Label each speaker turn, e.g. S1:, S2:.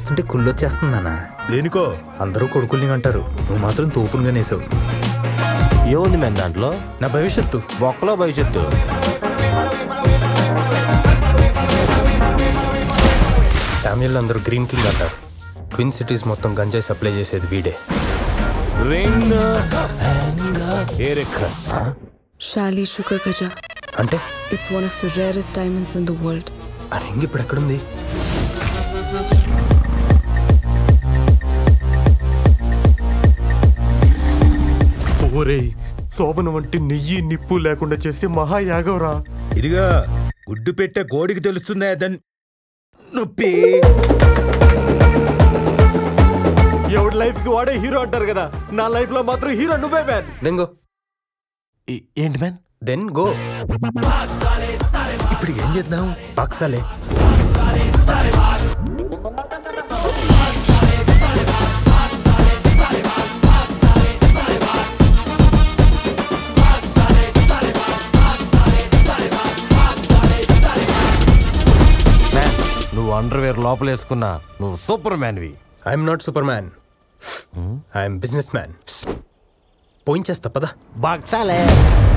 S1: చూస్తుంటే కుళ్ళొచ్చేస్తుందన్నా
S2: దేనికో
S1: అందరూ కొడుకుల్ని అంటారు నువ్వు మాత్రం తోపునుగా నేసావు
S3: ఏముంది మేము దాంట్లో
S1: నా భవిష్యత్తు
S3: బొక్కలో భవిష్యత్తు
S1: శామ్యుల్ అందరూ గ్రీన్ కింగ్ అంటారు ట్విన్ సిటీస్ మొత్తం గంజాయి సప్లై చేసేది వీడే
S3: రింగ్ ఏరెక్క
S4: Shali Shuka Gaja.
S1: అంటే
S4: It's one of the rarest diamonds in the world.
S1: ఆ రింగ్ ఇప్పుడు ఎక్కడుంది
S5: ఓరేయ్ శోభన వంటి నెయ్యి నిప్పు లేకుండా చేస్తే మహాయాగవరా
S2: ఇదిగా గుడ్డు పెట్టే గోడికి తెలుస్తుందా దాన్ని నొప్పి
S5: ఎవడి లైఫ్ కి వాడే హీరో అంటారు కదా నా లైఫ్ లో మాత్రం హీరో నువ్వే మ్యాన్
S1: దెన్ గో
S3: ఏంటి మ్యాన్
S1: దెన్ గో
S2: ఇప్పుడు ఏం చేద్దాం
S1: పాక్సాలే
S3: మ్యాన్ నువ్వు అండర్వేర్ లోపల వేసుకున్నా నువ్వు సూపర్ మ్యాన్వి
S1: I'm not superman I'm businessman పోయించేస్తా పదా
S3: బాక్సాలే